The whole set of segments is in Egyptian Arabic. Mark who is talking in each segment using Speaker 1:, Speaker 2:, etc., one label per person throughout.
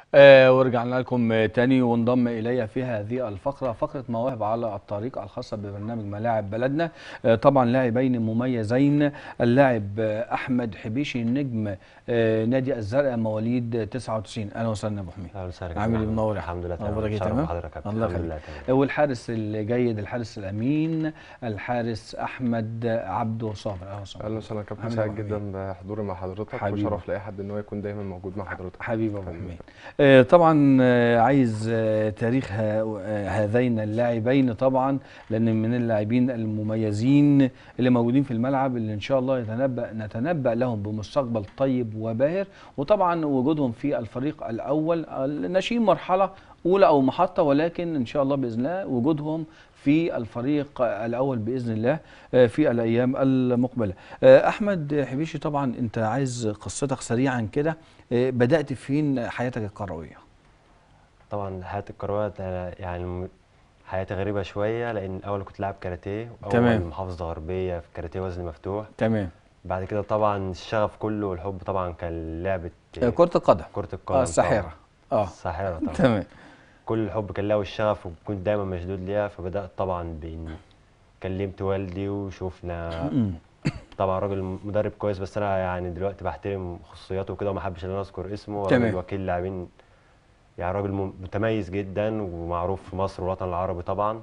Speaker 1: آه ورجعنا لكم تاني وانضم الي في هذه الفقره فقره مواهب على الطريق الخاصه ببرنامج ملاعب بلدنا آه طبعا لاعبين مميزين اللاعب آه احمد حبيشي نجم آه نادي الزرقاء مواليد 99 اهلا وسهلا يا ابو حميد
Speaker 2: اهلا وسهلا
Speaker 1: عامل ايه
Speaker 2: كابتن
Speaker 1: منور يا
Speaker 2: الحمد لله تمام
Speaker 1: اخبارك ايه
Speaker 2: شرف
Speaker 1: تمام
Speaker 2: بحضرتك يا كابتن.
Speaker 1: الله
Speaker 2: الحمد
Speaker 1: يخليك
Speaker 2: لله تمام
Speaker 1: والحارس الجيد الحارس الامين الحارس احمد عبده صابر اهلا وسهلا
Speaker 3: اهلا وسهلا كابتن
Speaker 1: عامل
Speaker 3: سعيد
Speaker 1: إيه يا
Speaker 3: جدا بحضوري مع حضرتك
Speaker 1: حبيبي.
Speaker 3: وشرف لاي حد ان هو يكون دايما موجود مع حضرتك
Speaker 1: حبيبي ابو
Speaker 3: حبيبي.
Speaker 1: حميد آه، طبعا آه، عايز آه، تاريخ ها- آه، هذين اللاعبين طبعا لان من اللاعبين المميزين اللي موجودين في الملعب اللي ان شاء الله يتنبأ نتنبأ لهم بمستقبل طيب وباهر وطبعا وجودهم في الفريق الاول الناشئين مرحله اولى او محطه ولكن ان شاء الله باذن الله وجودهم في الفريق الاول باذن الله آه، في الايام المقبله. آه، احمد حبيشي طبعا انت عايز قصتك سريعا كده آه، بدات فين حياتك الكرويه؟
Speaker 2: طبعا حياة الكروية ده يعني م- حياتي غريبة شوية لأن الأول كنت لاعب كاراتيه
Speaker 1: تمام.
Speaker 2: وأول محافظة غربية في كاراتيه وزن مفتوح
Speaker 1: تمام
Speaker 2: بعد كده طبعا الشغف كله والحب طبعا كان لعبة
Speaker 1: آه، كره القدم
Speaker 2: كرة القدم
Speaker 1: اه الساحره اه
Speaker 2: الساحرة طبعا
Speaker 1: تمام
Speaker 2: كل الحب كان لها والشغف وكنت دايما مشدود ليها فبدأت طبعا بإن كلمت والدي وشوفنا
Speaker 1: مم.
Speaker 2: طبعا راجل مدرب كويس بس انا يعني دلوقتي بحترم خصوصياته وكده وما حبش ان انا اذكر اسمه
Speaker 1: تمام.
Speaker 2: راجل وكيل لاعبين يعني راجل م- متميز جدا ومعروف في مصر والوطن العربي طبعا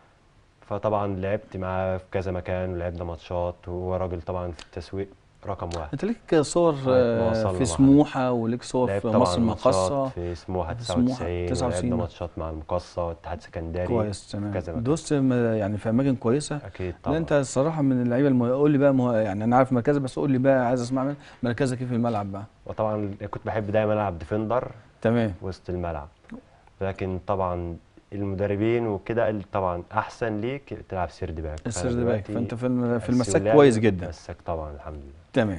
Speaker 2: فطبعا لعبت معاه في كذا مكان ولعبنا ماتشات وهو راجل طبعا في التسويق رقم واحد
Speaker 1: انت ليك صور آه،
Speaker 2: وصلنا
Speaker 1: في
Speaker 2: مع
Speaker 1: سموحه وليك صور
Speaker 2: لعبت
Speaker 1: في
Speaker 2: طبعا
Speaker 1: مصر
Speaker 2: ماتشات
Speaker 1: المقاصه
Speaker 2: في سموحه
Speaker 1: في سموحة
Speaker 2: 99
Speaker 1: 99.
Speaker 2: ولعبنا ماتشات مع المقاصه والاتحاد السكندري
Speaker 1: كويس
Speaker 2: في
Speaker 1: تمام
Speaker 2: كذا مكان
Speaker 1: دوست م- يعني في اماكن كويسه
Speaker 2: اكيد
Speaker 1: لا
Speaker 2: طبعا
Speaker 1: انت الصراحه من اللعيبه المه... قول لي بقى مه... يعني انا عارف مركزك بس قول لي بقى عايز اسمع من مركزك ايه في الملعب بقى
Speaker 2: وطبعا كنت بحب دايما العب ديفندر
Speaker 1: تمام
Speaker 2: وسط الملعب لكن طبعا المدربين وكده قال طبعا احسن ليك تلعب سيرد باك فأنا
Speaker 1: السرد باك
Speaker 2: دلوقتي
Speaker 1: فانت في الم- في
Speaker 2: بس
Speaker 1: المساك
Speaker 2: ولعب
Speaker 1: كويس جدا
Speaker 2: مساك طبعا الحمد لله
Speaker 1: تمام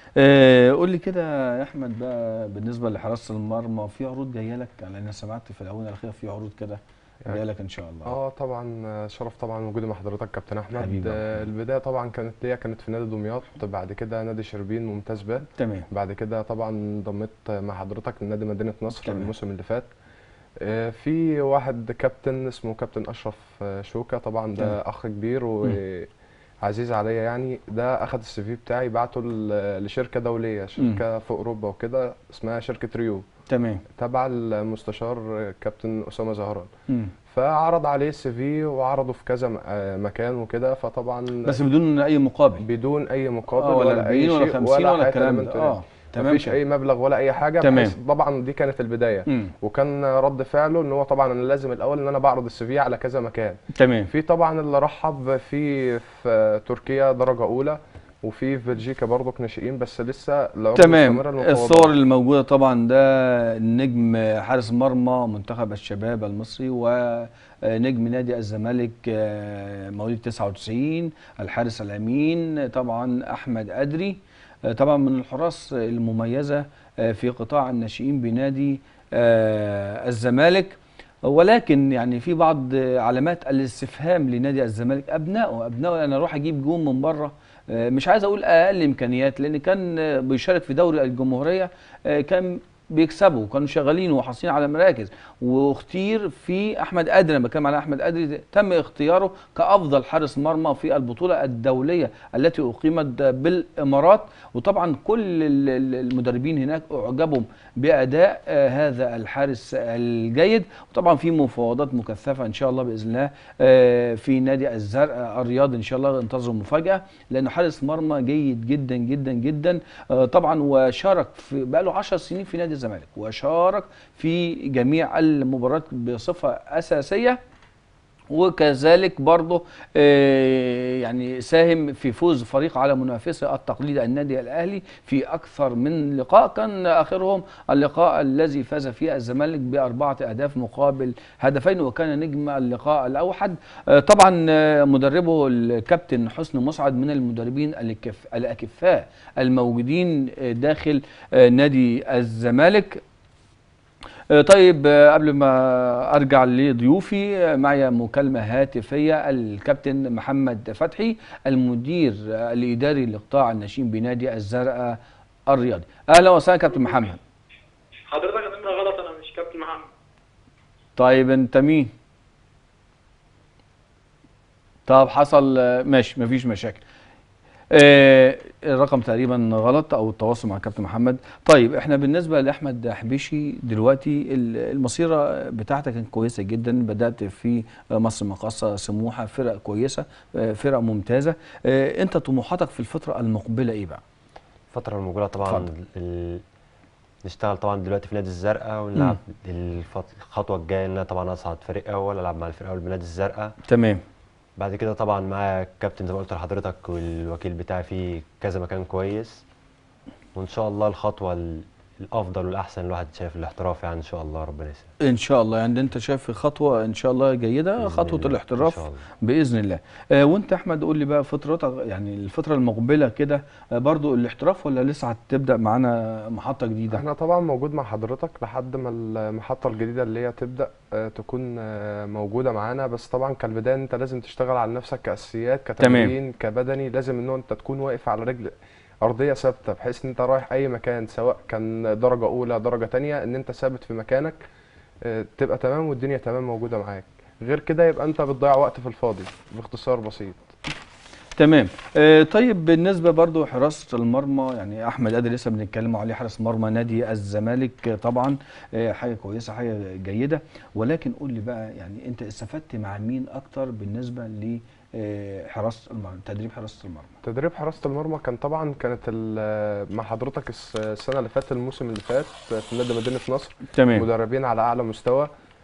Speaker 1: آه قول لي كده يا احمد بقى بالنسبه لحراسه المرمى في عروض جايه لك يعني انا سمعت في الاونه الاخيره في عروض كده جايه لك ان شاء الله
Speaker 3: اه طبعا آه، شرف طبعا وجودي مع حضرتك كابتن احمد
Speaker 1: حبيبي.
Speaker 3: آه، البدايه طبعا كانت ليا كانت في نادي دمياط بعد كده نادي شربين ممتاز ب
Speaker 1: تمام
Speaker 3: بعد كده طبعا انضميت مع حضرتك لنادي مدينه نصر
Speaker 1: تمام.
Speaker 3: الموسم اللي فات آه، في واحد كابتن اسمه كابتن اشرف آه، شوكه طبعا
Speaker 1: تمام.
Speaker 3: ده اخ كبير وعزيز عليا يعني ده اخذ السي في بتاعي بعته ل- لشركه دوليه شركه في اوروبا وكده اسمها شركه ريو
Speaker 1: تمام
Speaker 3: تبع المستشار كابتن اسامه زهران
Speaker 1: مم.
Speaker 3: فعرض عليه السي في وعرضه في كذا م- آه، مكان وكده فطبعا
Speaker 1: بس بدون اي مقابل
Speaker 3: بدون اي مقابل
Speaker 1: اه ولا
Speaker 3: ولا اي
Speaker 1: 40 ولا
Speaker 3: شيء
Speaker 1: 50 ولا
Speaker 3: حياة
Speaker 1: الكلام
Speaker 3: من
Speaker 1: ده
Speaker 3: تريد.
Speaker 1: اه تمام
Speaker 3: مفيش
Speaker 1: كده.
Speaker 3: اي مبلغ ولا اي حاجه
Speaker 1: تمام.
Speaker 3: بحيث طبعا دي كانت البدايه
Speaker 1: مم.
Speaker 3: وكان رد فعله ان هو طبعا انا لازم الاول ان انا بعرض السي في على كذا مكان
Speaker 1: تمام
Speaker 3: في طبعا اللي رحب في في تركيا درجه اولى وفي في بلجيكا برضك ناشئين بس لسه العروض
Speaker 1: تمام
Speaker 3: مستمرة المفاوضات.
Speaker 1: الصور اللي موجوده طبعا ده النجم حارس مرمى منتخب الشباب المصري ونجم نادي الزمالك آه، مواليد 99 الحارس الامين طبعا احمد ادري آه، طبعا من الحراس المميزه آه، في قطاع الناشئين بنادي آه، الزمالك ولكن يعني في بعض علامات الاستفهام لنادي الزمالك ابنائه ابنائه انا اروح اجيب جون من بره آه، مش عايز اقول اقل امكانيات لان كان آه، بيشارك في دوري الجمهوريه آه، كان بيكسبوا كانوا شغالين وحاصلين على مراكز واختير في احمد ادري انا بتكلم على احمد ادري تم اختياره كافضل حارس مرمى في البطوله الدوليه التي اقيمت بالامارات وطبعا كل ال- ال- المدربين هناك اعجبوا باداء آه، هذا الحارس الجيد وطبعا في مفاوضات مكثفه ان شاء الله باذن الله آه، في نادي الزرقاء الرياض ان شاء الله انتظروا مفاجاه لانه حارس مرمى جيد جدا جدا جدا آه، طبعا وشارك في بقى له 10 سنين في نادي الزمالك وشارك في جميع المباريات بصفه اساسيه وكذلك برضه آه، يعني ساهم في فوز فريق على منافسه التقليدي النادي الاهلي في اكثر من لقاء كان اخرهم اللقاء الذي فاز فيه الزمالك باربعه اهداف مقابل هدفين وكان نجم اللقاء الاوحد آه، طبعا آه، مدربه الكابتن حسني مسعد من المدربين الكف- الاكفاء الموجودين آه، داخل آه، نادي الزمالك آه، طيب آه، قبل ما ارجع لضيوفي آه، معي مكالمه هاتفيه الكابتن محمد فتحي المدير آه، الاداري لقطاع الناشئين بنادي الزرقاء الرياضي اهلا وسهلا كابتن محمد
Speaker 4: حضرتك النمرة غلط انا مش كابتن محمد
Speaker 1: طيب انت مين طب حصل آه، ماشي مفيش مشاكل آه الرقم تقريبا غلط او التواصل مع كابتن محمد طيب احنا بالنسبه لاحمد حبيشي دلوقتي ال- المسيره بتاعتك كانت كويسه جدا بدات في مصر مقاصه سموحه فرق كويسه آه، فرق ممتازه آه انت طموحاتك في الفتره المقبله ايه بقى
Speaker 2: الفترة المقبلة طبعا
Speaker 1: اتفضل.
Speaker 2: ال... نشتغل طبعا دلوقتي في نادي الزرقاء ونلعب الفت... الخطوة الجاية ان انا طبعا اصعد فريق اول العب مع الفريق الاول بنادي الزرقاء
Speaker 1: تمام
Speaker 2: بعد كده طبعا معايا الكابتن زي ما قلت لحضرتك والوكيل بتاعي في كذا مكان كويس وان شاء الله الخطوة ال- الافضل والاحسن الواحد شايف الاحتراف يعني ان شاء الله ربنا يسهل
Speaker 1: ان شاء الله يعني انت شايف خطوه ان شاء الله جيده
Speaker 2: بإذن
Speaker 1: خطوه
Speaker 2: الله.
Speaker 1: الاحتراف
Speaker 2: ان شاء الله
Speaker 1: باذن الله آه وانت احمد قول لي بقى فترتك يعني الفتره المقبله كده آه برضو الاحتراف ولا لسه هتبدا معانا محطه جديده
Speaker 3: احنا طبعا موجود مع حضرتك لحد ما المحطة الجديدة اللي هي تبدأ آه، تكون آه، موجودة معانا بس طبعا كالبداية انت لازم تشتغل على نفسك كأساسيات كتمرين كبدني لازم ان انت تكون واقف على رجل أرضية ثابتة بحيث ان انت رايح أي مكان سواء كان درجة أولى درجة تانية ان انت ثابت في مكانك آه، تبقى تمام والدنيا تمام موجودة معاك غير كده يبقى انت بتضيع وقت في الفاضي باختصار بسيط
Speaker 1: تمام آه طيب بالنسبه برضو حراسه المرمى يعني احمد ادي لسه بنتكلم عليه حارس مرمى نادي الزمالك آه، طبعا آه حاجه كويسه حاجه جيده ولكن قول لي بقى يعني انت استفدت مع مين اكتر بالنسبه لحراسه المرمى تدريب حراسه المرمى
Speaker 3: تدريب حراسة المرمى كان طبعا كانت ال- مع حضرتك الس- السنة اللي فاتت الموسم اللي فات في نادي مدينة نصر
Speaker 1: تمام
Speaker 3: مدربين على أعلى مستوى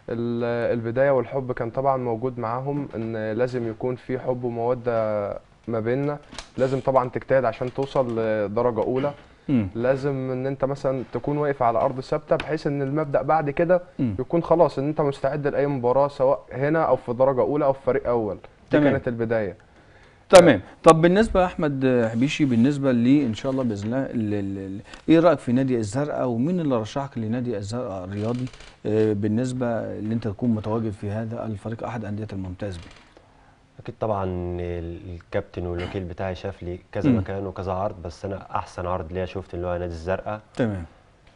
Speaker 3: ال- البداية والحب كان طبعا موجود معاهم إن لازم يكون في حب ومودة ما بيننا لازم طبعا تجتهد عشان توصل لدرجة أولى
Speaker 1: مم.
Speaker 3: لازم إن أنت مثلا تكون واقف على أرض ثابتة بحيث إن المبدأ بعد كده
Speaker 1: مم.
Speaker 3: يكون خلاص إن أنت مستعد لأي مباراة سواء هنا أو في درجة أولى أو في فريق أول دي
Speaker 1: تمام.
Speaker 3: كانت البداية
Speaker 1: تمام طب بالنسبه يا احمد حبيشي بالنسبه لي ان شاء الله باذن الله ال- ال- ال- ايه رايك في نادي الزرقاء ومين اللي رشحك لنادي الزرقاء الرياضي آه، بالنسبه اللي انت تكون متواجد في هذا الفريق احد انديه الممتاز به
Speaker 2: اكيد طبعا ال- الكابتن والوكيل بتاعي شاف لي كذا
Speaker 1: مم.
Speaker 2: مكان وكذا عرض بس انا احسن عرض ليا شفت اللي هو نادي الزرقاء
Speaker 1: تمام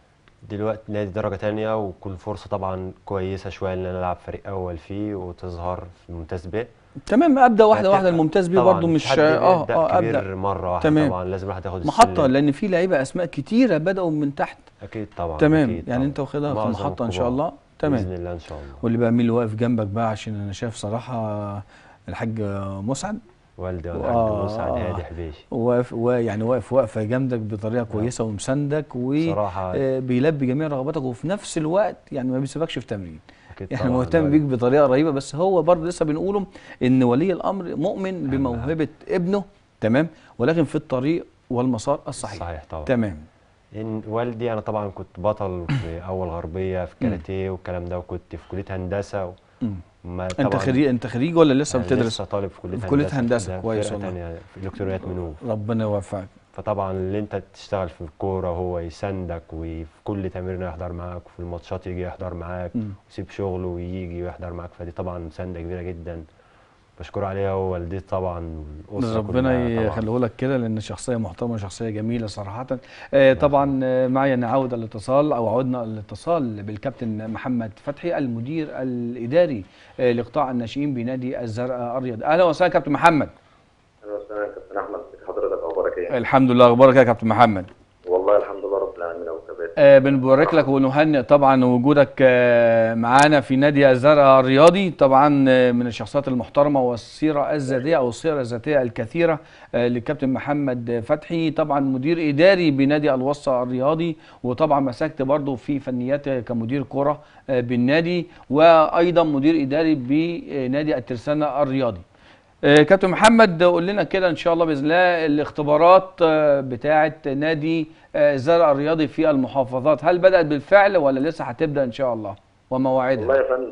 Speaker 2: دلوقتي نادي درجة تانية وكل فرصة طبعا كويسة شوية ان انا العب فريق اول فيه وتظهر في الممتاز ب
Speaker 1: تمام ابدا واحده واحده
Speaker 2: هتبقى-
Speaker 1: الممتاز بيه
Speaker 2: طبعاً
Speaker 1: برضو
Speaker 2: مفيش
Speaker 1: مش
Speaker 2: حد
Speaker 1: اه
Speaker 2: بيبدأ
Speaker 1: اه
Speaker 2: كبير
Speaker 1: ابدا
Speaker 2: مرة واحدة
Speaker 1: تمام.
Speaker 2: طبعا لازم الواحد ياخد
Speaker 1: محطه
Speaker 2: السلم.
Speaker 1: لان في لعيبه اسماء كتيره بداوا من تحت
Speaker 2: اكيد طبعا
Speaker 1: تمام
Speaker 2: أكيد
Speaker 1: يعني
Speaker 2: طبعاً.
Speaker 1: انت واخدها في
Speaker 2: معظم
Speaker 1: المحطه ان شاء
Speaker 2: الكبار.
Speaker 1: الله تمام
Speaker 2: باذن الله ان شاء الله
Speaker 1: واللي بقى مين اللي واقف جنبك بقى عشان انا شايف صراحه الحاج مسعد
Speaker 2: والدي
Speaker 1: آه،
Speaker 2: والحاج مسعد
Speaker 1: آه.
Speaker 2: هادي حبيشي
Speaker 1: واقف ويعني واقف واقفه جامدك بطريقه كويسه ومساندك
Speaker 2: صراحة
Speaker 1: وبيلبي جميع رغباتك وفي نفس الوقت يعني ما بيسيبكش في تمرين
Speaker 2: اكيد
Speaker 1: يعني
Speaker 2: طبعاً
Speaker 1: مهتم بيك
Speaker 2: والدي.
Speaker 1: بطريقه رهيبه بس هو برضه لسه بنقوله ان ولي الامر مؤمن بموهبه ابنه تمام ولكن في الطريق والمسار الصحيح
Speaker 2: صحيح طبعا
Speaker 1: تمام
Speaker 2: إن والدي انا طبعا كنت بطل في اول غربيه في كاراتيه والكلام ده وكنت في كليه هندسه و...
Speaker 1: مم.
Speaker 2: ما
Speaker 1: انت
Speaker 2: طبعاً
Speaker 1: خريج انت خريج ولا لسه
Speaker 2: أنا
Speaker 1: بتدرس
Speaker 2: لسه طالب في كليه
Speaker 1: في كلية
Speaker 2: هندسه
Speaker 1: هندسة،
Speaker 2: ده
Speaker 1: كويس
Speaker 2: فرقه
Speaker 1: والله.
Speaker 2: تانية في الكترونيات منوف
Speaker 1: ربنا يوفقك
Speaker 2: فطبعا اللي انت تشتغل في الكوره وهو يساندك وفي كل تمرين يحضر معاك وفي الماتشات يجي يحضر معاك
Speaker 1: مم.
Speaker 2: ويسيب شغله ويجي ويحضر معاك فدي طبعا مسانده كبيره جدا بشكر عليها هو والدتي طبعا والاسره
Speaker 1: ربنا
Speaker 2: كلها طبعاً.
Speaker 1: يخليه لك كده لان شخصيه محترمه شخصيه جميله صراحه آه طبعا آه، معي نعود الاتصال او عودنا الاتصال بالكابتن محمد فتحي المدير الاداري آه لقطاع الناشئين بنادي الزرقاء الرياض اهلا وسهلا كابتن محمد
Speaker 5: اهلا وسهلا يا كابتن احمد ازيك حضرتك اخبارك ايه؟
Speaker 1: الحمد لله اخبارك إيه يا كابتن محمد
Speaker 5: والله الحمد لله رب العالمين يا كابتن
Speaker 1: آه بنبارك لك ونهنئ طبعا وجودك آه معانا في نادي الزرقاء الرياضي طبعا آه من الشخصيات المحترمه والسيره الذاتيه او السيره الذاتيه الكثيره آه للكابتن محمد فتحي طبعا مدير اداري بنادي الوسطى الرياضي وطبعا مسكت برضه في فنيات كمدير كره آه بالنادي وايضا مدير اداري بنادي الترسانه الرياضي آه، كابتن محمد قول لنا كده ان شاء الله باذن الله الاختبارات آه، بتاعه نادي آه، الزرع الرياضي في المحافظات هل بدات بالفعل ولا لسه هتبدا ان شاء الله
Speaker 5: والله
Speaker 1: ومواعيدها
Speaker 5: يا فندم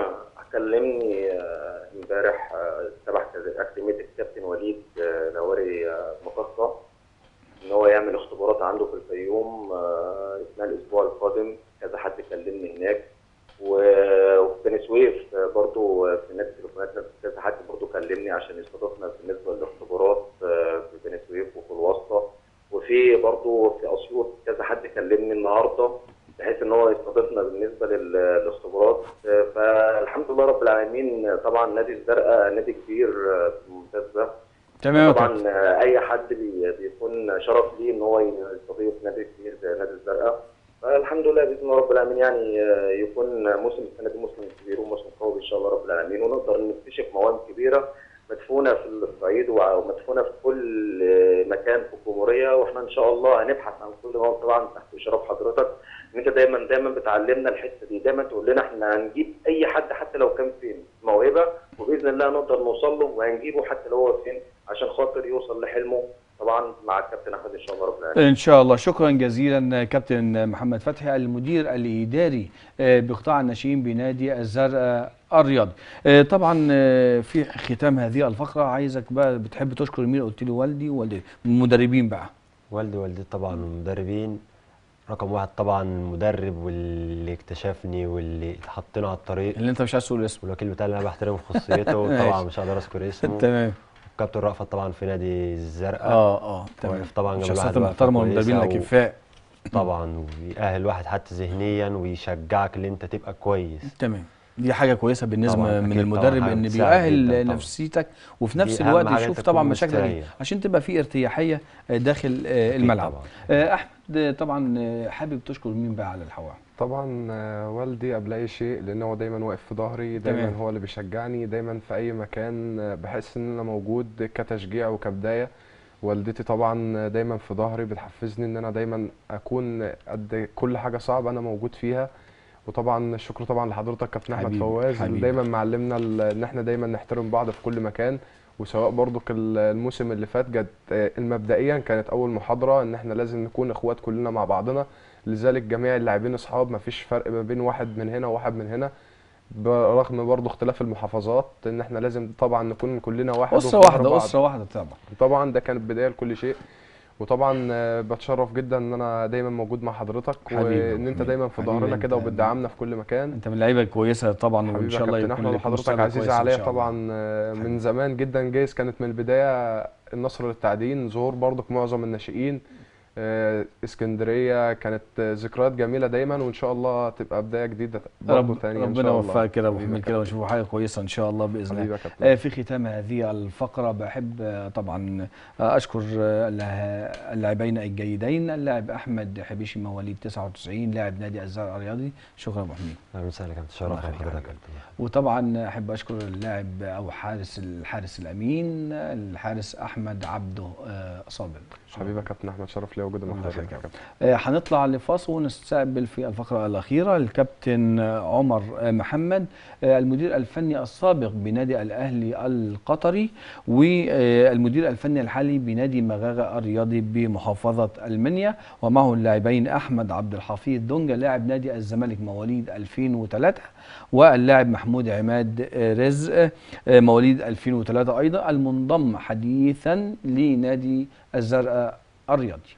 Speaker 5: كلمني آه، امبارح آه، تبع اكاديميه الكابتن وليد آه، نواري آه، مقصه ان هو يعمل اختبارات عنده في الفيوم آه، اثناء الاسبوع القادم كذا حد كلمني هناك و- وفي بني سويف آه، برضو آه، في نادي تليفونات كذا حد برضو كلمني عشان يستضيفنا بالنسبه للاختبارات آه، في بني سويف وفي الواسطه وفي برضو في اسيوط كذا حد كلمني النهارده بحيث ان هو يستضيفنا بالنسبه لل- للاختبارات آه، فالحمد لله رب العالمين آه، طبعا نادي الزرقاء نادي كبير آه، في الممتاز ده
Speaker 1: تمام يا
Speaker 5: طبعا
Speaker 1: كابتن
Speaker 5: آه، اي حد بي- بيكون شرف ليه ان هو يستضيف نادي كبير زي نادي الزرقاء فالحمد لله باذن الله رب العالمين يعني آه، يكون موسم السنه دي موسم كبير وموسم قوي ان شاء الله رب العالمين ونقدر نكتشف مواهب كبيره مدفونه في الصعيد ومدفونه في كل آه، مكان في الجمهوريه واحنا ان شاء الله هنبحث عن كل موهبه طبعا تحت اشراف حضرتك ان انت دايما دايما بتعلمنا الحته دي دايما تقول لنا احنا هنجيب اي حد حتى لو كان فين موهبه وباذن الله نقدر نوصل له وهنجيبه حتى لو هو فين عشان خاطر يوصل لحلمه طبعا مع الكابتن احمد ان شاء الله رب العالمين
Speaker 1: ان شاء الله شكرا جزيلا كابتن محمد فتحي المدير الاداري آه، بقطاع الناشئين بنادي الزرقاء الرياضي آه، طبعا آه، في ختام هذه الفقره عايزك بقى بتحب تشكر مين قلت لي والدي ووالدتي المدربين بقى
Speaker 2: والدي ووالدتي طبعا المدربين رقم واحد طبعا المدرب واللي اكتشفني واللي حطينا على الطريق
Speaker 1: اللي انت مش عايز تقول اسمه
Speaker 2: والوكيل بتاعي اللي انا بحترم خصوصيته طبعا
Speaker 1: ماشي.
Speaker 2: مش هقدر اذكر اسمه
Speaker 1: تمام
Speaker 2: كابتن رأفت طبعا في نادي الزرقاء
Speaker 1: اه اه تمام
Speaker 2: واقف طبعا جنب
Speaker 1: الشخصيات
Speaker 2: الواحد وقفة
Speaker 1: المحترمه والمدربين
Speaker 2: كويسة و-
Speaker 1: الاكفاء
Speaker 2: طبعا ويأهل واحد حتى ذهنيا ويشجعك ان انت تبقى كويس
Speaker 1: تمام دي حاجه كويسه بالنسبه
Speaker 2: طبعاً،
Speaker 1: من
Speaker 2: أكيد
Speaker 1: المدرب
Speaker 2: طبعاً، حاجة
Speaker 1: ان
Speaker 2: بتساعد
Speaker 1: بيأهل
Speaker 2: جداً طبعاً.
Speaker 1: نفسيتك وفي نفس
Speaker 2: دي أهم
Speaker 1: الوقت
Speaker 2: حاجة
Speaker 1: يشوف
Speaker 2: أنت
Speaker 1: طبعا
Speaker 2: تكون
Speaker 1: مشاكلك إيه،
Speaker 2: مستريح.
Speaker 1: عشان تبقى في ارتياحيه داخل آه،
Speaker 2: أكيد
Speaker 1: الملعب
Speaker 2: طبعاً.
Speaker 1: آه، احمد آه، طبعا آه، حابب تشكر مين بقى على الهواء
Speaker 3: طبعا آه، والدي قبل اي شيء لان هو دايما واقف في ظهري دايما
Speaker 1: تمام.
Speaker 3: هو اللي بيشجعني دايما في اي مكان آه، بحس ان انا موجود كتشجيع وكبدايه والدتي طبعا آه، دايما في ظهري بتحفزني ان انا دايما اكون قد كل حاجه صعبه انا موجود فيها وطبعا الشكر طبعا لحضرتك كابتن احمد
Speaker 1: حبيبي،
Speaker 3: فواز اللي
Speaker 1: حبيبي.
Speaker 3: دايما معلمنا ال- ان احنا دايما نحترم بعض في كل مكان وسواء برضو الموسم اللي فات جت آه، المبدئيا كانت اول محاضره ان احنا لازم نكون اخوات كلنا مع بعضنا لذلك جميع اللاعبين اصحاب مفيش فرق ما بين واحد من هنا وواحد من هنا برغم برضو اختلاف المحافظات ان احنا لازم طبعا نكون كلنا واحد
Speaker 1: اسره
Speaker 3: وفي ظهر
Speaker 1: واحده
Speaker 3: بعض.
Speaker 1: اسره واحده طبعا
Speaker 3: طبعا ده كانت بدايه لكل شيء وطبعا آه، بتشرف جدا ان انا دايما موجود مع حضرتك
Speaker 1: حبيبي،
Speaker 3: وان انت
Speaker 1: حبيبي،
Speaker 3: دايما في
Speaker 1: حبيبي
Speaker 3: ظهرنا
Speaker 1: انت-
Speaker 3: كده وبتدعمنا في كل مكان
Speaker 1: انت من اللعيبه الكويسه طبعا وان
Speaker 3: حبيبي يا
Speaker 1: شاء الله
Speaker 3: كابتن
Speaker 1: يكون
Speaker 3: احمد
Speaker 1: لك
Speaker 3: وحضرتك
Speaker 1: مستقبل
Speaker 3: عزيزه
Speaker 1: كويس إن
Speaker 3: عليا
Speaker 1: شاء الله.
Speaker 3: طبعا آه،
Speaker 1: حبيبي.
Speaker 3: من زمان جدا جايز كانت من البدايه النصر للتعدين ظهور برضك معظم الناشئين آه، اسكندريه كانت آه، ذكريات جميله دايما وان شاء الله تبقى بدايه جديده برضه
Speaker 1: رب
Speaker 3: تانية ان
Speaker 1: ربنا
Speaker 3: شاء الله
Speaker 1: يوفقك كده يا ابو
Speaker 3: حبيبي
Speaker 1: حميد
Speaker 3: يا
Speaker 1: كده
Speaker 3: كابتن.
Speaker 1: ونشوف حاجه كويسه ان شاء الله باذن
Speaker 3: حبيبي
Speaker 1: الله
Speaker 3: يا كابتن
Speaker 1: آه، في ختام هذه الفقرة بحب آه، طبعا آه، أشكر آه، اللا- اللاعبين الجيدين اللاعب أحمد حبيشي مواليد 99 لاعب نادي الزرقاء الرياضي شكرا أبو حميد
Speaker 2: اهلا وسهلا كابتن
Speaker 1: الله
Speaker 2: شرف
Speaker 1: يخليك يا
Speaker 2: حضرتك
Speaker 1: حبيبي. وطبعا أحب أشكر اللاعب أو حارس الحارس الأمين آه، الحارس أحمد عبده آه، صابر
Speaker 3: حبيبي يا كابتن احمد شرف ليا وجودي مع
Speaker 1: الله
Speaker 3: حضرتك
Speaker 1: يخليك
Speaker 3: يا
Speaker 1: يا
Speaker 3: كابتن
Speaker 1: آه، هنطلع لفاصل ونستقبل في الفقرة الأخيرة الكابتن آه، عمر آه، محمد آه، المدير الفني السابق بنادي الأهلي القطري والمدير الفني الحالي بنادي مغاغة الرياضي بمحافظة المنيا ومعه اللاعبين أحمد عبد الحفيظ دونجا لاعب نادي الزمالك مواليد 2003 واللاعب محمود عماد آه، رزق آه، مواليد 2003 أيضا المنضم حديثا لنادي الزرقاء الرياضي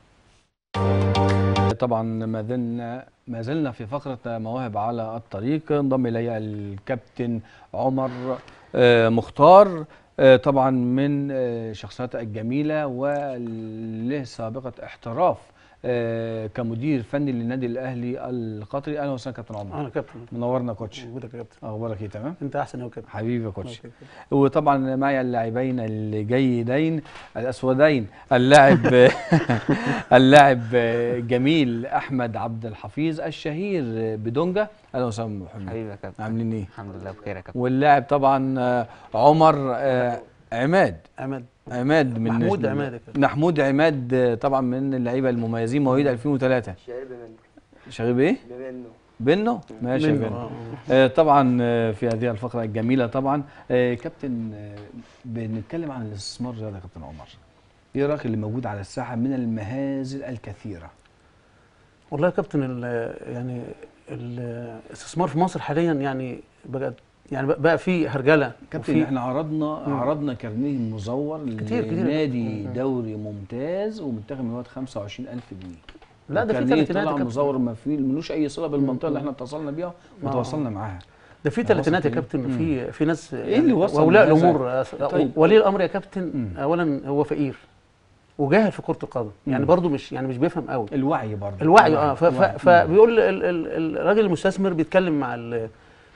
Speaker 1: طبعا ما زلنا ما زلنا في فقره مواهب على الطريق انضم الي الكابتن عمر آه، مختار آه، طبعا من آه، شخصيات الجميله وله سابقه احتراف آه، كمدير فني للنادي الاهلي القطري اهلا وسهلا كابتن عمر
Speaker 6: انا كابتن
Speaker 1: منورنا يا كوتش
Speaker 6: وجودك يا كابتن
Speaker 1: اخبارك ايه تمام
Speaker 6: انت احسن يا كابتن
Speaker 1: حبيبي يا كوتش
Speaker 6: الله يخليك.
Speaker 1: وطبعا معي اللاعبين الجيدين الاسودين اللاعب اللاعب جميل احمد عبد الحفيظ الشهير بدونجا اهلا وسهلا محمد
Speaker 7: حبيبي يا كابتن
Speaker 1: عاملين ايه
Speaker 7: الحمد لله بخير يا كابتن
Speaker 1: واللاعب طبعا آه، عمر آه، عماد
Speaker 6: عماد
Speaker 1: عماد من
Speaker 6: محمود عماد يا كابتن.
Speaker 1: محمود عماد آه، طبعا من اللعيبه المميزين مواليد 2003 شغيب ايه بنو ماشي يا
Speaker 6: منه،
Speaker 1: بنو
Speaker 6: آه.
Speaker 1: آه، طبعا آه، في هذه الفقره الجميله طبعا آه، كابتن آه، بنتكلم عن الاستثمار الرياضي يا كابتن عمر ايه رايك اللي موجود على الساحه من المهازل الكثيره
Speaker 6: والله يا كابتن ال- يعني الاستثمار في مصر حاليا يعني بقى يعني بقى- بقى في هرجله
Speaker 1: كابتن
Speaker 6: وفي-
Speaker 1: احنا عرضنا عرضنا كارنيه مزور
Speaker 6: كتير- كتير.
Speaker 1: لنادي دوري ممتاز ومتاخد من وقت 25000 جنيه
Speaker 6: لا ده في
Speaker 1: الكارنيه
Speaker 6: ثلاثينات
Speaker 1: طلع
Speaker 6: يا كابتن
Speaker 1: مزور ما في ملوش اي صله بالمنطقه اللي احنا اتصلنا بيها
Speaker 6: آه.
Speaker 1: وتواصلنا معاها
Speaker 6: ده في
Speaker 1: وصل
Speaker 6: ثلاثينات يا
Speaker 1: إيه؟
Speaker 6: كابتن
Speaker 1: مم.
Speaker 6: في في ناس
Speaker 1: إيه اللي وصل
Speaker 6: واولياء
Speaker 1: لهذا؟
Speaker 6: الامور
Speaker 1: طيب.
Speaker 6: ولي الامر يا كابتن
Speaker 1: مم.
Speaker 6: اولا هو فقير وجاهل في كره القدم يعني
Speaker 1: مم.
Speaker 6: برضو مش يعني مش بيفهم قوي
Speaker 1: الوعي برضه
Speaker 6: الوعي اه ف- ف-
Speaker 1: الوعي.
Speaker 6: فبيقول ال- ال- الراجل المستثمر بيتكلم مع ال-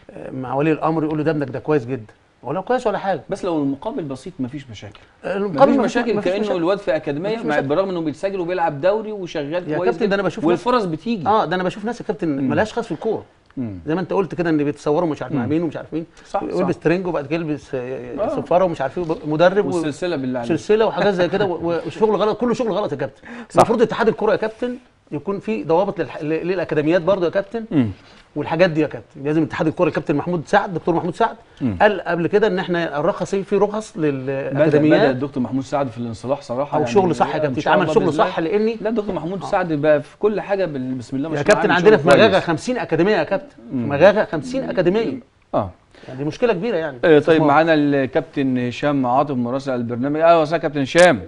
Speaker 6: مع ولي الامر يقول له ده ابنك ده كويس جدا ولا كويس ولا حاجه
Speaker 1: بس لو المقابل بسيط مفيش مشاكل
Speaker 6: المقابل
Speaker 1: مفيش
Speaker 6: ما
Speaker 1: مشاكل
Speaker 6: ما فيش
Speaker 1: كانه
Speaker 6: مشاكل.
Speaker 1: الواد في اكاديميه
Speaker 6: مفيش
Speaker 1: مع
Speaker 6: مشاكل.
Speaker 1: بالرغم انه بيتسجل وبيلعب دوري وشغال
Speaker 6: يا
Speaker 1: كويس
Speaker 6: كابتن ده أنا بشوف ناس-
Speaker 1: والفرص بتيجي
Speaker 6: اه ده انا بشوف ناس يا كابتن ملهاش خاص في الكوره
Speaker 1: مم.
Speaker 6: زي ما انت قلت كده ان بيتصوروا مش عارف مع
Speaker 1: مم.
Speaker 6: مين ومش عارف مين
Speaker 1: صح،
Speaker 6: يلبس
Speaker 1: صح.
Speaker 6: ترنج وبعد كده يلبس آه،
Speaker 1: آه.
Speaker 6: صفاره ومش عارف ايه مدرب و-
Speaker 1: والسلسله بالله عليك
Speaker 6: سلسله وحاجات زي كده و- و- وشغل غلط كله شغل غلط يا كابتن المفروض اتحاد الكوره يا كابتن يكون في ضوابط للح... ل- للاكاديميات برضه يا كابتن
Speaker 1: مم.
Speaker 6: والحاجات دي يا كابتن لازم اتحاد الكوره الكابتن محمود سعد دكتور محمود سعد
Speaker 1: مم.
Speaker 6: قال قبل كده ان احنا الرخص في رخص
Speaker 1: بدا بدا
Speaker 6: للاكاديميات
Speaker 1: الدكتور محمود سعد في الانصلاح صراحه
Speaker 6: او
Speaker 1: يعني
Speaker 6: شغل صح يا
Speaker 1: إن
Speaker 6: كابتن
Speaker 1: شاء
Speaker 6: يتعمل
Speaker 1: الله
Speaker 6: شغل
Speaker 1: بإذن
Speaker 6: صح
Speaker 1: الله.
Speaker 6: لاني
Speaker 1: لا الدكتور محمود سعد بقى في كل حاجه بال- بسم الله ما
Speaker 6: يا
Speaker 1: شاء الله
Speaker 6: كابتن
Speaker 1: عامل
Speaker 6: عندنا
Speaker 1: شغل
Speaker 6: في مغاغه
Speaker 1: كويس.
Speaker 6: 50 اكاديميه يا كابتن في مغاغه 50 اكاديميه
Speaker 1: اه
Speaker 6: يعني دي مشكله كبيره يعني
Speaker 1: آه، طيب
Speaker 6: استثمار.
Speaker 1: معانا الكابتن هشام عاطف مراسل البرنامج اهلا وسهلا كابتن هشام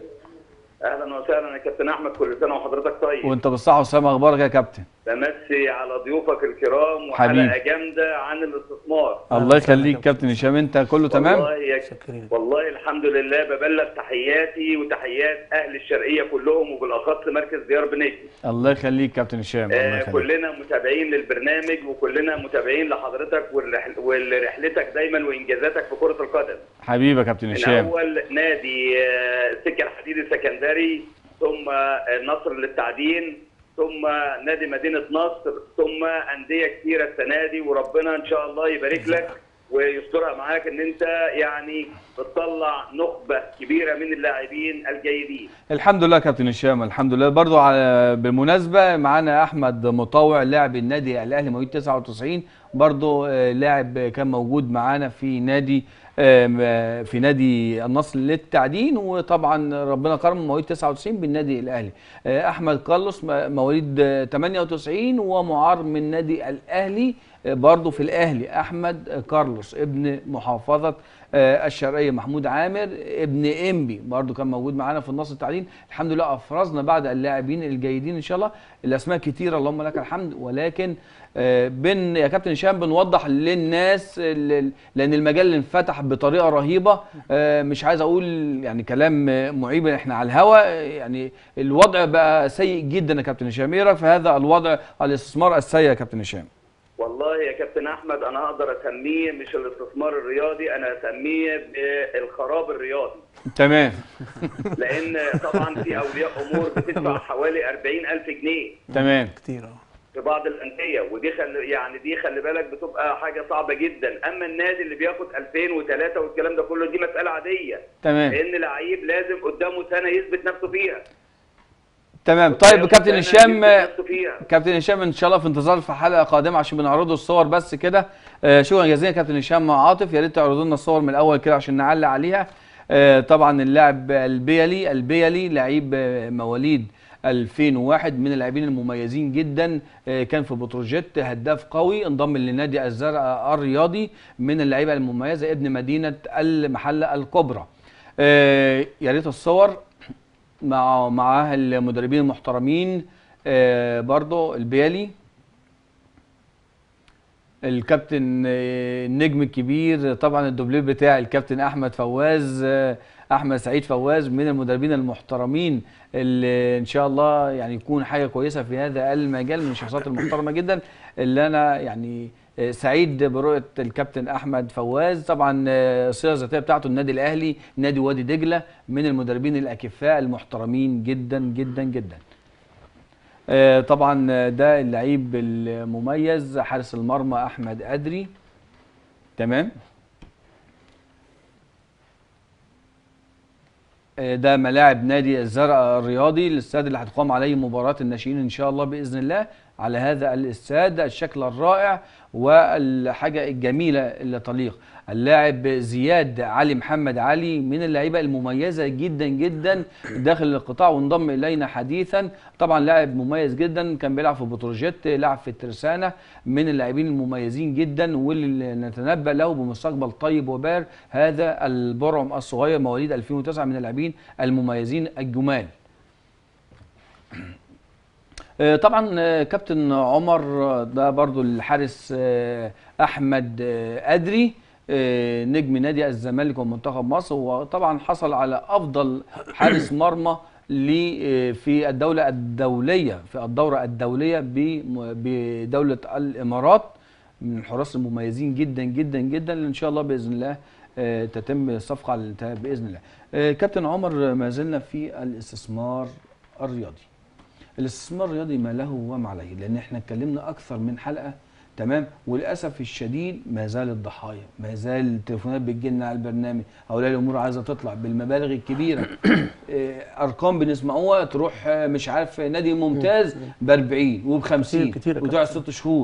Speaker 4: اهلا وسهلا يا كابتن احمد كل سنه وحضرتك طيب
Speaker 1: وانت بالصحه والسلامه اخبارك يا كابتن
Speaker 4: بمسي على ضيوفك الكرام
Speaker 1: حبيبي.
Speaker 4: وحلقه جامده عن الاستثمار
Speaker 1: الله
Speaker 6: وسهلا
Speaker 1: يخليك
Speaker 6: كابتن.
Speaker 1: كابتن هشام انت كله تمام
Speaker 4: والله يا
Speaker 6: شكرين.
Speaker 4: والله الحمد لله ببلغ تحياتي وتحيات اهل الشرقيه كلهم وبالاخص مركز ديار بنيتي
Speaker 1: الله يخليك كابتن هشام الله
Speaker 4: آه
Speaker 1: يخليك
Speaker 4: كلنا متابعين للبرنامج وكلنا متابعين لحضرتك والرحل- ورحلتك دايما وانجازاتك في كره القدم
Speaker 1: حبيبي يا كابتن
Speaker 4: من
Speaker 1: هشام
Speaker 4: اول نادي آه، السكه الحديد السكندري ثم آه، النصر للتعدين ثم نادي مدينه نصر ثم انديه كثيره السنه دي وربنا ان شاء الله يبارك لك ويسترها معاك ان انت يعني بتطلع نخبه كبيره من اللاعبين الجيدين
Speaker 1: الحمد لله كابتن هشام الحمد لله برضو على بالمناسبه معانا احمد مطوع لاعب النادي الاهلي مواليد 99 برضو آه، لاعب كان موجود معانا في نادي آم، آه، في نادي النصر للتعدين وطبعا ربنا كرمه مواليد 99 بالنادي الاهلي آه، احمد كارلوس م- مواليد آه، 98 ومعار من نادي الاهلي آه، برضو في الاهلي احمد كارلوس ابن محافظه آه، الشرقيه محمود عامر ابن انبي برضو كان موجود معانا في النصر التعدين الحمد لله افرزنا بعد اللاعبين الجيدين ان شاء الله الاسماء كتيره اللهم لك الحمد ولكن آه، بن يا كابتن هشام بنوضح للناس ال- ال- لان المجال انفتح بطريقه رهيبه آه، مش عايز اقول يعني كلام آه، معيب احنا على الهوا آه، يعني الوضع بقى سيء جدا يا كابتن هشام ايه رايك في هذا الوضع الاستثمار السيء يا كابتن هشام
Speaker 4: والله يا كابتن احمد انا اقدر اسميه مش الاستثمار الرياضي انا اسميه بالخراب الرياضي
Speaker 1: تمام
Speaker 4: لان طبعا في اولياء امور بتدفع حوالي 40000 جنيه
Speaker 1: تمام
Speaker 6: كتير اه
Speaker 4: في بعض الانديه ودي خلي يعني دي خلي بالك بتبقى حاجه صعبه جدا اما النادي اللي بياخد 2000 و3 والكلام ده كله دي مساله عاديه
Speaker 1: تمام
Speaker 4: لان لعيب لازم قدامه سنه يثبت نفسه فيها
Speaker 1: تمام طيب كابتن
Speaker 4: سنة
Speaker 1: هشام
Speaker 4: يثبت نفسه فيها
Speaker 1: كابتن هشام ان شاء الله في انتظار في حلقه قادمه عشان بنعرضوا الصور بس كده آه شكرا جزيلا كابتن هشام مع عاطف يا ريت تعرضوا لنا الصور من الاول كده عشان نعلق عليها آه طبعا اللاعب البيلي البيلي لعيب آه، مواليد 2001 من اللاعبين المميزين جدا آه، كان في بتروجيت هداف قوي انضم لنادي الزرع الرياضي من اللعيبه المميزه ابن مدينه المحله الكبرى آه، يا ريت الصور مع معاه المدربين المحترمين آه، برضو البيالي الكابتن آه، النجم الكبير طبعا الدوبلير بتاع الكابتن احمد فواز آه، احمد سعيد فواز من المدربين المحترمين اللي ان شاء الله يعني يكون حاجه كويسه في هذا المجال من الشخصيات المحترمه جدا اللي انا يعني آه، سعيد برؤيه الكابتن احمد فواز طبعا آه، السيره الذاتيه بتاعته النادي الاهلي نادي وادي دجله من المدربين الاكفاء المحترمين جدا جدا جدا آه، طبعا آه، ده اللعيب المميز حارس المرمى احمد ادري تمام آه، ده ملاعب نادي الزرع الرياضي الاستاد اللي هتقام عليه مباراة الناشئين ان شاء الله باذن الله على هذا الاستاد الشكل الرائع والحاجة الجميلة اللي تليق اللاعب زياد علي محمد علي من اللعيبة المميزة جدا جدا داخل القطاع وانضم الينا حديثا طبعا لاعب مميز جدا كان بيلعب في بتروجيت لعب في الترسانة من اللاعبين المميزين جدا واللي نتنبأ له بمستقبل طيب وبار هذا البرعم الصغير مواليد 2009 من اللاعبين المميزين الجمال آه، طبعا آه، كابتن عمر آه، ده برضو الحارس آه، احمد آه، ادري آه، نجم نادي الزمالك ومنتخب مصر وطبعا حصل على افضل حارس مرمى ل- في الدولة الدولية في الدورة الدولية بم- بدولة الإمارات من الحراس المميزين جدا جدا جدا اللي إن شاء الله بإذن الله آه، تتم الصفقة على الانتهاء بإذن الله آه، كابتن عمر ما زلنا في الاستثمار الرياضي الاستثمار الرياضي ما له وما عليه لان احنا اتكلمنا اكثر من حلقه تمام وللاسف الشديد ما زال الضحايا ما زال التليفونات بتجي لنا على البرنامج اولياء الامور عايزه تطلع بالمبالغ الكبيره إيه، ارقام بنسمعوها تروح آه، مش عارف نادي ممتاز ب 40 وب 50
Speaker 6: كتير- كتير يا
Speaker 1: وتقعد
Speaker 6: كابتن.
Speaker 1: ست شهور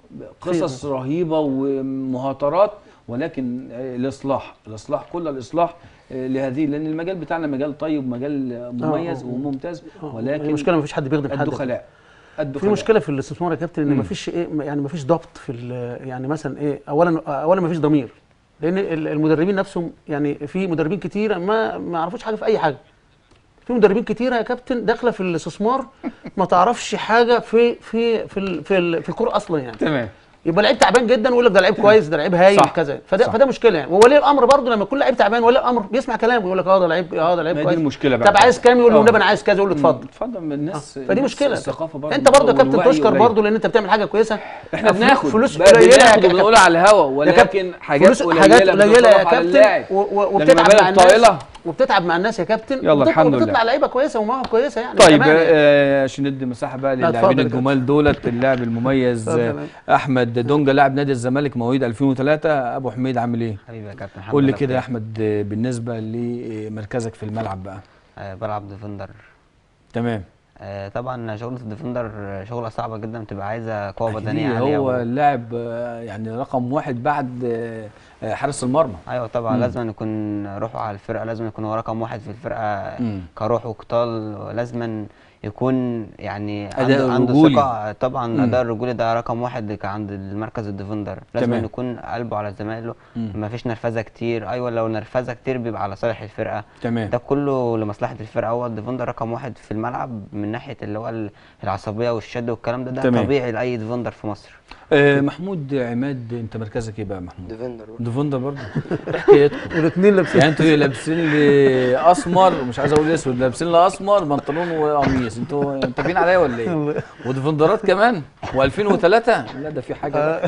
Speaker 1: قصص رهيبه ومهاترات ولكن آه، الاصلاح الاصلاح كل الاصلاح آه، لهذه لان المجال بتاعنا مجال طيب مجال آه، مميز
Speaker 6: آه.
Speaker 1: وممتاز
Speaker 6: آه،
Speaker 1: ولكن
Speaker 6: المشكله مفيش حد بيخدم حد
Speaker 1: الدخلاء
Speaker 6: في
Speaker 1: الدخلاء
Speaker 6: مشكله في الاستثمار يا كابتن ان
Speaker 1: مم.
Speaker 6: مفيش ايه يعني مفيش ضبط في ال- يعني مثلا ايه اولا اولا مفيش ضمير لان ال- المدربين نفسهم يعني في مدربين كتيره ما ما يعرفوش حاجه في اي حاجه في مدربين كتيره يا كابتن داخله في الاستثمار ما تعرفش حاجه في في في ال- في, ال- في الكوره اصلا يعني
Speaker 1: تمام
Speaker 6: يبقى لعيب تعبان جدا ويقول لك ده لعيب كويس ده لعيب هايل
Speaker 1: صح.
Speaker 6: كذا فده
Speaker 1: صح.
Speaker 6: فده مشكله يعني وولي الامر برضه لما يكون لعيب تعبان ولي الامر بيسمع كلامه يقول لك اه ده لعيب اه ده لعيب
Speaker 1: ما دي
Speaker 6: كويس
Speaker 1: المشكله بقى
Speaker 6: طب عايز كام يقول له
Speaker 1: آه.
Speaker 6: والنبي انا عايز كذا يقول له اتفضل
Speaker 1: اتفضل من الناس
Speaker 6: فدي
Speaker 1: الناس
Speaker 6: مشكله
Speaker 1: الثقافه برضه
Speaker 6: انت برضه يا كابتن
Speaker 1: والوعي
Speaker 6: تشكر
Speaker 1: قليل.
Speaker 6: برضه لان انت بتعمل حاجه كويسه
Speaker 1: احنا
Speaker 6: فلوس-
Speaker 1: بناخد
Speaker 6: فلوس
Speaker 1: بقى
Speaker 6: قليله يا
Speaker 1: بناخد
Speaker 6: كابتن.
Speaker 1: وبنقول على الهوا
Speaker 6: يا
Speaker 1: ولكن
Speaker 6: كابتن
Speaker 1: حاجات
Speaker 6: فلوس
Speaker 1: قليله
Speaker 6: حاجات قليله يا
Speaker 1: بتتصرف على
Speaker 6: كابتن
Speaker 1: اللاعب.
Speaker 6: و- و-
Speaker 1: لكن
Speaker 6: وبتتعب
Speaker 1: مبالغ
Speaker 6: مع الناس
Speaker 1: طائلة.
Speaker 6: وبتتعب مع الناس يا كابتن
Speaker 1: يلا
Speaker 6: وبتطلع-
Speaker 1: الحمد لله.
Speaker 6: وبتطلع لعيبه كويسه ومواهب كويسه يعني
Speaker 1: طيب
Speaker 6: كمان يعني.
Speaker 1: آه، عشان ندي مساحه بقى
Speaker 6: لا،
Speaker 1: للاعبين
Speaker 6: اتفضل يا
Speaker 1: الجمال دولت اللاعب المميز
Speaker 6: اتفضل
Speaker 1: آه،
Speaker 6: يا
Speaker 1: احمد دونجا لاعب نادي الزمالك مواليد 2003 ابو حميد عامل ايه
Speaker 7: حبيبي يا كابتن الحمد
Speaker 1: قول لي
Speaker 7: لله
Speaker 1: كده يا
Speaker 7: بخير.
Speaker 1: احمد آه، بالنسبه لمركزك في الملعب بقى
Speaker 7: آه بلعب ديفندر
Speaker 1: تمام
Speaker 7: آه طبعا شغلة الديفندر شغلة صعبة جدا بتبقى عايزة قوة
Speaker 1: أكيد
Speaker 7: بدنية عالية
Speaker 1: هو
Speaker 7: و...
Speaker 1: اللاعب آه، يعني رقم واحد بعد آه، آه، حارس المرمى
Speaker 7: ايوه طبعا
Speaker 1: مم.
Speaker 7: لازم يكون روحه على الفرقة لازم يكون هو رقم واحد في الفرقة
Speaker 1: مم.
Speaker 7: كروح وقتال لازم يكون يعني
Speaker 1: أداء
Speaker 7: عنده, عنده
Speaker 1: رجولي.
Speaker 7: ثقة طبعا
Speaker 1: مم.
Speaker 7: أداء الرجولي ده رقم واحد ك- عند المركز الديفندر لازم
Speaker 1: تمام.
Speaker 7: يكون قلبه على زمايله
Speaker 1: مم.
Speaker 7: ما فيش نرفزة كتير ايوه لو نرفزة كتير بيبقى على صالح الفرقة
Speaker 1: تمام
Speaker 7: ده كله لمصلحة الفرقة هو الديفندر رقم واحد في الملعب من ناحية اللي هو ال- العصبية والشد والكلام ده ده
Speaker 1: تمام.
Speaker 7: طبيعي لأي ديفندر في مصر
Speaker 1: آه، محمود عماد انت مركزك ايه بقى يا محمود
Speaker 5: ديفندر
Speaker 1: ديفندر برضه إيه حكايتكم
Speaker 6: والاثنين لابسين
Speaker 1: يعني انتوا لابسين لي اسمر مش عايز اقول اسود لابسين لي اسمر بنطلون وقميص انتوا متفقين عليا ولا ايه؟ وديفندرات كمان و2003 لا ده في حاجه بقى.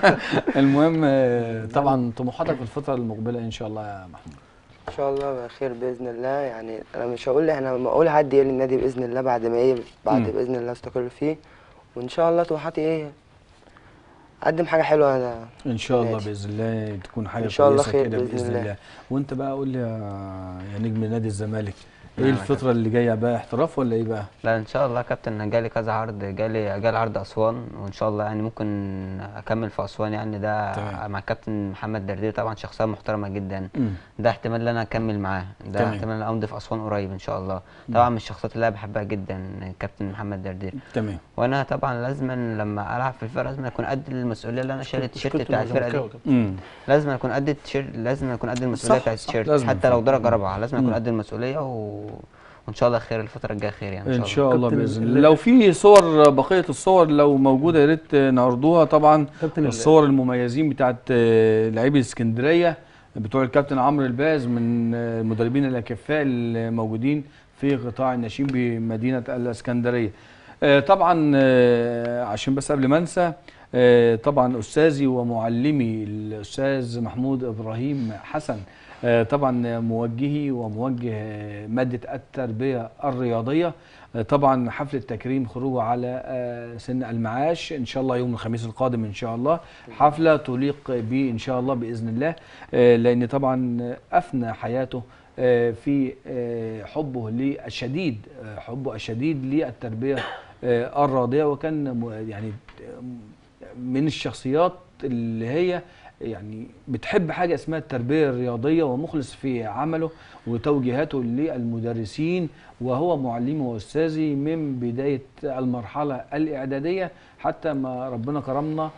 Speaker 1: المهم آه، طبعا طموحاتك في الفتره المقبله ان شاء الله يا محمود
Speaker 8: ان شاء الله بخير باذن الله يعني انا مش هقول احنا لما اقول حد يجي النادي باذن الله بعد ما ايه بعد
Speaker 1: مم.
Speaker 8: باذن الله استقر فيه وان شاء الله طموحاتي ايه اقدم حاجه حلوه انا
Speaker 1: ان شاء الله
Speaker 8: نادي.
Speaker 1: باذن الله تكون حاجه
Speaker 8: إن شاء الله
Speaker 1: كويسه
Speaker 8: خير
Speaker 1: كده
Speaker 8: بإذن
Speaker 1: باذن
Speaker 8: الله.
Speaker 1: الله وانت بقى قول لي يا يا نجم نادي الزمالك ايه
Speaker 7: نعم يا
Speaker 1: الفتره اللي جايه بقى احتراف ولا ايه بقى؟
Speaker 7: لا ان شاء الله يا كابتن جالي كذا عرض جالي جالي عرض اسوان وان شاء الله يعني ممكن اكمل في اسوان يعني ده
Speaker 1: تمام.
Speaker 7: مع الكابتن محمد دردير طبعا شخصيه محترمه جدا
Speaker 1: مم.
Speaker 7: ده احتمال ان انا اكمل معاه ده
Speaker 1: تمام.
Speaker 7: احتمال ان أنا امضي في اسوان قريب ان شاء الله طبعا من الشخصيات اللي انا بحبها جدا الكابتن محمد دردير
Speaker 1: تمام
Speaker 7: وانا طبعا لازم لما العب في الفرقه لازم اكون قد المسؤوليه اللي انا شايل التيشيرت بتاع الفرقه دي
Speaker 1: امم
Speaker 7: لازم اكون قد التيشيرت لازم اكون قد المسؤوليه
Speaker 1: صح،
Speaker 7: بتاع
Speaker 1: صح،
Speaker 7: التيشيرت
Speaker 1: لازم
Speaker 7: حتى لو
Speaker 1: فعلا.
Speaker 7: درجه رابعه لازم اكون
Speaker 1: مم.
Speaker 7: قد المسؤوليه و... وان شاء الله خير الفتره الجايه خير يعني
Speaker 1: ان شاء الله
Speaker 6: كابتن
Speaker 1: باذن
Speaker 6: ال-
Speaker 1: الله لو في صور بقيه الصور لو موجوده يا ريت نعرضوها طبعا
Speaker 6: كابتن ال-
Speaker 1: الصور المميزين بتاعت آه، لاعبي اسكندريه بتوع الكابتن عمرو الباز من آه، المدربين الاكفاء الموجودين في قطاع الناشئين بمدينه الاسكندريه آه، طبعا آه، عشان بس قبل ما انسى آه، طبعا استاذي ومعلمي الاستاذ محمود ابراهيم حسن آه، طبعا موجهي وموجه آه، ماده التربيه الرياضيه آه، طبعا حفله تكريم خروجه على آه، سن المعاش ان شاء الله يوم الخميس القادم ان شاء الله حفله تليق به ان شاء الله باذن الله آه، لان طبعا افنى حياته آه، في آه، حبه للشديد آه، حبه الشديد للتربيه آه، الرياضيه وكان م- يعني آه، من الشخصيات اللي هي يعني بتحب حاجه اسمها التربيه الرياضيه ومخلص في عمله وتوجيهاته للمدرسين وهو معلمي واستاذي من بدايه المرحله الاعداديه حتى ما ربنا كرمنا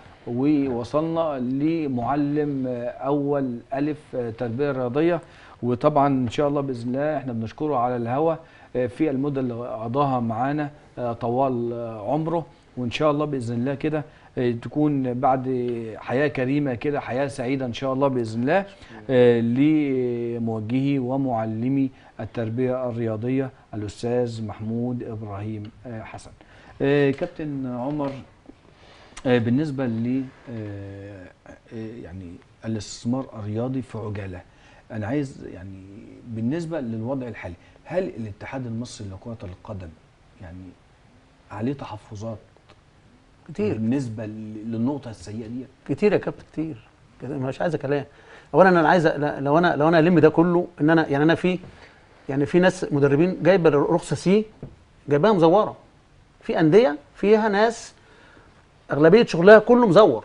Speaker 1: ووصلنا لمعلم آه، اول الف آه، تربيه رياضيه وطبعا ان شاء الله باذن الله احنا بنشكره على الهوا آه، في المده اللي قضاها معانا آه، طوال آه، عمره وان شاء الله باذن الله كده آه، تكون بعد حياه كريمه كده حياه سعيده ان شاء الله باذن الله آه، لموجهي ومعلمي التربيه الرياضيه الاستاذ محمود ابراهيم آه، حسن آه، كابتن عمر آه، بالنسبه ل آه، آه، يعني الاستثمار الرياضي في عجاله انا عايز يعني بالنسبه للوضع الحالي هل الاتحاد المصري لكره القدم يعني عليه تحفظات
Speaker 6: كتير
Speaker 1: بالنسبه ل- للنقطه السيئه دي
Speaker 6: كتير يا كابتن كتير كده مش عايزه كلام اولا انا عايز لا- لو انا لو انا الم ده كله ان انا يعني انا في يعني في ناس مدربين جايبه رخصه سي جايباها مزوره في انديه فيها ناس اغلبيه شغلها كله مزور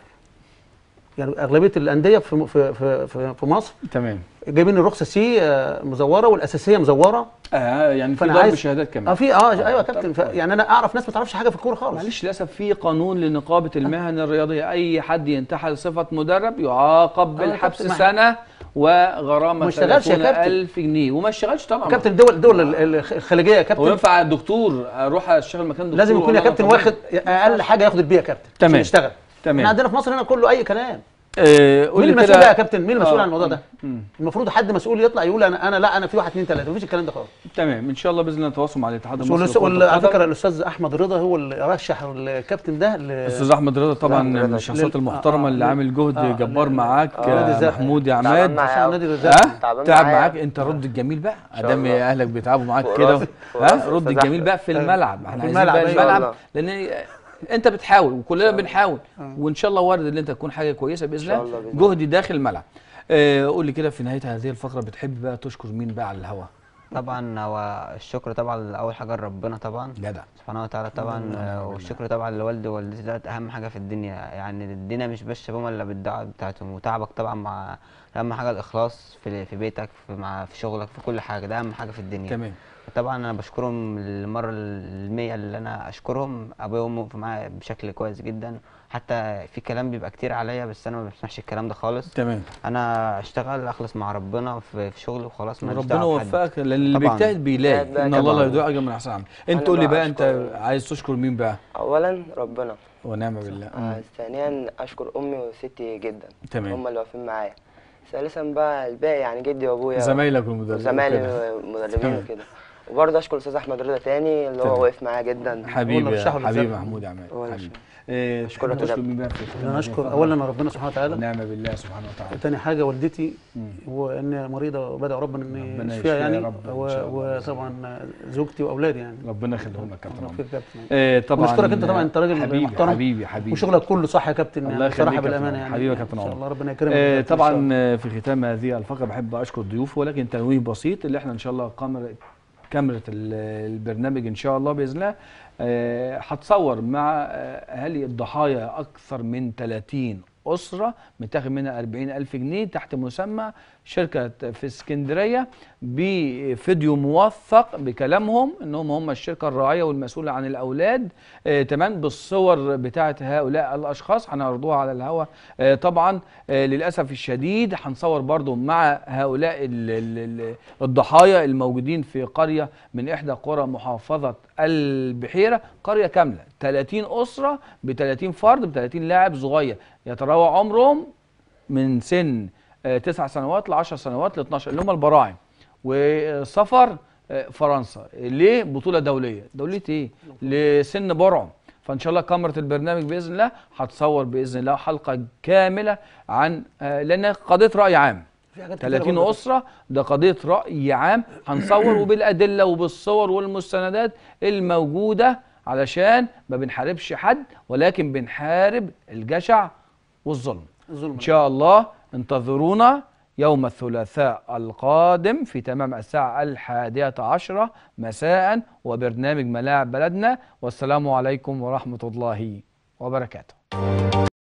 Speaker 6: يعني اغلبيه الانديه في في في في, في مصر
Speaker 1: تمام
Speaker 6: جايبين الرخصه سي آه، مزوره والاساسيه مزوره
Speaker 1: آه يعني في
Speaker 6: فأنا
Speaker 1: ضرب
Speaker 6: عايز-
Speaker 1: شهادات كمان
Speaker 6: اه في اه ايوه يا كابتن
Speaker 1: طب-
Speaker 6: ف- يعني انا اعرف ناس ما تعرفش حاجه في الكوره خالص
Speaker 1: معلش للاسف في قانون لنقابه المهن الرياضيه اي حد ينتحل صفه مدرب يعاقب
Speaker 6: آه،
Speaker 1: بالحبس
Speaker 6: كابتن، ما-
Speaker 1: سنه وغرامه
Speaker 6: ما اشتغلش يا كابتن.
Speaker 1: 1000 جنيه وما اشتغلش طبعا
Speaker 6: كابتن الدول الدول ال- ال- الخليجيه يا
Speaker 1: هو
Speaker 6: كابتن
Speaker 1: ينفع دكتور اروح اشتغل مكان دكتور
Speaker 6: لازم يكون يا
Speaker 1: ولا أنا
Speaker 6: كابتن
Speaker 1: طبيب؟
Speaker 6: واخد اقل حاجه ياخد البيئه يا كابتن
Speaker 1: تمام.
Speaker 6: عشان يشتغل
Speaker 1: تمام.
Speaker 6: احنا عندنا في مصر هنا كله اي كلام
Speaker 1: آه قول
Speaker 6: مين
Speaker 1: لي
Speaker 6: المسؤول
Speaker 1: كده
Speaker 6: بقى يا كابتن مين المسؤول
Speaker 1: آه.
Speaker 6: عن الموضوع ده
Speaker 1: مم.
Speaker 6: المفروض حد مسؤول يطلع يقول انا انا لا انا في واحد اثنين ثلاثه مفيش الكلام ده خالص
Speaker 1: تمام ان شاء الله باذن الله نتواصل مع الاتحاد
Speaker 6: والأس-
Speaker 1: المصري
Speaker 6: وال-
Speaker 1: لكرة
Speaker 6: على
Speaker 1: القدم.
Speaker 6: فكره الاستاذ احمد رضا هو اللي رشح الكابتن ده ل-
Speaker 1: استاذ احمد رضا طبعا
Speaker 8: أحمد رضا.
Speaker 1: من الشخصيات
Speaker 6: لل-
Speaker 1: المحترمه
Speaker 6: آه،
Speaker 1: اللي
Speaker 6: آه،
Speaker 1: عامل جهد
Speaker 6: آه،
Speaker 1: جبار
Speaker 6: لل-
Speaker 1: معاك
Speaker 6: آه، نادي
Speaker 1: آه،
Speaker 6: الزمالك.
Speaker 1: محمود يا
Speaker 8: تعبان
Speaker 1: عماد
Speaker 8: معايا
Speaker 6: عشان
Speaker 8: أوي.
Speaker 6: نادي الرزاق
Speaker 1: ها
Speaker 8: تعبان
Speaker 1: تعب
Speaker 8: معايا.
Speaker 1: معاك انت رد الجميل بقى
Speaker 8: شاء
Speaker 1: ادام
Speaker 8: الله.
Speaker 1: اهلك بيتعبوا معاك
Speaker 8: فوق
Speaker 1: كده
Speaker 8: راسي- فوق
Speaker 1: ها
Speaker 8: راسي
Speaker 1: رد
Speaker 8: أستاذ
Speaker 1: الجميل
Speaker 8: أحمد.
Speaker 1: بقى في الملعب احنا
Speaker 6: في
Speaker 1: عايزين
Speaker 6: الملعب،
Speaker 1: بقى
Speaker 6: أيوة.
Speaker 1: الملعب
Speaker 8: الله.
Speaker 1: لان انت بتحاول وكلنا بنحاول وان شاء الله وارد ان انت تكون حاجه كويسه باذن
Speaker 8: شاء
Speaker 1: الله
Speaker 8: الله بإذن
Speaker 1: جهدي داخل الملعب آه، قول لي كده في نهايه هذه الفقره بتحب بقى تشكر مين بقى على الهوا
Speaker 7: طبعا هو الشكر طبعا اول حاجه لربنا طبعا
Speaker 1: جدع
Speaker 7: سبحانه وتعالى طبعا آه، والشكر طبعا لوالدي ووالدتي ده اهم حاجه في الدنيا يعني الدنيا مش بس شباب الا بالدعاء بتاعتهم وتعبك طبعا مع اهم حاجه الاخلاص في في بيتك في مع في شغلك في كل حاجه ده اهم حاجه في الدنيا
Speaker 1: تمام
Speaker 7: طبعا انا بشكرهم المره المية اللي انا اشكرهم ابويا وامي وقفوا معايا بشكل كويس جدا حتى في كلام بيبقى كتير عليا بس انا ما بسمعش الكلام ده خالص
Speaker 1: تمام
Speaker 7: انا اشتغل اخلص مع ربنا في, في شغلي وخلاص ماليش
Speaker 1: ربنا
Speaker 7: دعوة بحد.
Speaker 1: يوفقك لان اللي
Speaker 7: طبعاً.
Speaker 1: بيجتهد بيلاقي
Speaker 8: طبعاً.
Speaker 1: ان الله لا
Speaker 7: طبعاً.
Speaker 1: يضيع اجر من احسن عمل
Speaker 8: أنا
Speaker 1: انت قول لي
Speaker 8: بقى
Speaker 1: بقى انت
Speaker 8: أشكر-
Speaker 1: عايز تشكر مين بقى
Speaker 8: اولا ربنا
Speaker 1: ونعم بالله
Speaker 8: آه ثانيا اشكر امي وستي جدا
Speaker 1: تمام.
Speaker 8: هم اللي واقفين معايا ثالثا بقى الباقي يعني جدي وابويا
Speaker 1: زمايلك والمدربين
Speaker 8: وزمايلي
Speaker 1: وكده.
Speaker 8: المدربين
Speaker 1: تمام.
Speaker 8: وكده وبرضه اشكر الاستاذ احمد رضا تاني اللي
Speaker 1: تمام.
Speaker 8: هو واقف معايا جدا
Speaker 1: حبيبي
Speaker 6: رشحه
Speaker 1: يا حبيبي
Speaker 6: للزمن.
Speaker 1: محمود عماد
Speaker 8: هو اللي
Speaker 1: حبيبي
Speaker 8: رشحه.
Speaker 1: آه،
Speaker 8: أشكرك
Speaker 1: تحب
Speaker 8: يا
Speaker 1: تشكر
Speaker 8: كابتن.
Speaker 1: مين بقى في ختام
Speaker 6: انا
Speaker 1: هذه
Speaker 6: اشكر
Speaker 1: الفقرة؟
Speaker 6: اولا ربنا سبحانه وتعالى
Speaker 1: ونعم بالله سبحانه وتعالى
Speaker 6: تاني حاجه والدتي
Speaker 1: مم.
Speaker 6: وان مريضه وبدأ ربنا ان
Speaker 1: ربنا
Speaker 6: يشفيها
Speaker 1: يشفيها
Speaker 6: يعني
Speaker 1: يا رب إن
Speaker 6: و-
Speaker 1: شاء الله.
Speaker 6: وطبعا زوجتي واولادي يعني
Speaker 1: ربنا يخليهم لك يا كابتن
Speaker 6: الله
Speaker 1: عمر.
Speaker 6: يخليك يا كابتن
Speaker 1: آه، طبعا
Speaker 6: ونشكرك انت طبعا انت راجل
Speaker 1: حبيبي
Speaker 6: محترم
Speaker 1: حبيبي حبيبي
Speaker 6: وشغلك كله صح يا كابتن
Speaker 1: الله
Speaker 6: يعني بصراحه
Speaker 1: يخليك يا
Speaker 6: بالامانه
Speaker 1: كابتن.
Speaker 6: يعني
Speaker 1: حبيبي يا كابتن
Speaker 6: ان شاء
Speaker 1: عمر.
Speaker 6: الله ربنا يكرمك
Speaker 1: آه،
Speaker 6: يا كابتن إن شاء
Speaker 1: طبعا
Speaker 6: الله.
Speaker 1: آه، في ختام هذه الفقره بحب اشكر ضيوفي ولكن تنويه بسيط اللي احنا ان شاء الله كاميرا كاميرا ال- البرنامج ان شاء الله باذن الله آه، هتصور مع آه، اهالي الضحايا اكثر من 30 اسره متاخد منها 40 الف جنيه تحت مسمى شركه في اسكندريه بفيديو موثق بكلامهم انهم هم الشركه الراعيه والمسؤوله عن الاولاد آه تمام بالصور بتاعه هؤلاء الاشخاص هنعرضوها على الهواء آه طبعا آه للاسف الشديد هنصور برضو مع هؤلاء ال ال ال الضحايا الموجودين في قريه من احدى قرى محافظه البحيره قريه كامله 30 اسره ب 30 فرد ب 30 لاعب صغير يتراوح عمرهم من سن آه، تسع سنوات ل 10 سنوات ل 12 اللي هم البراعم وسفر آه، فرنسا ليه بطوله دوليه دوليه ايه لسن برعم فان شاء الله كاميرا البرنامج باذن الله هتصور باذن الله حلقه كامله عن آه، لان قضيه راي عام
Speaker 6: في حاجات كتيرة
Speaker 1: 30
Speaker 6: برضه.
Speaker 1: اسره ده قضيه راي عام هنصور وبالادله وبالصور والمستندات الموجوده علشان ما بنحاربش حد ولكن بنحارب الجشع والظلم
Speaker 6: الظلم
Speaker 1: ان شاء الله انتظرونا يوم الثلاثاء القادم في تمام الساعة الحادية عشرة مساء وبرنامج ملاعب بلدنا والسلام عليكم ورحمة الله وبركاته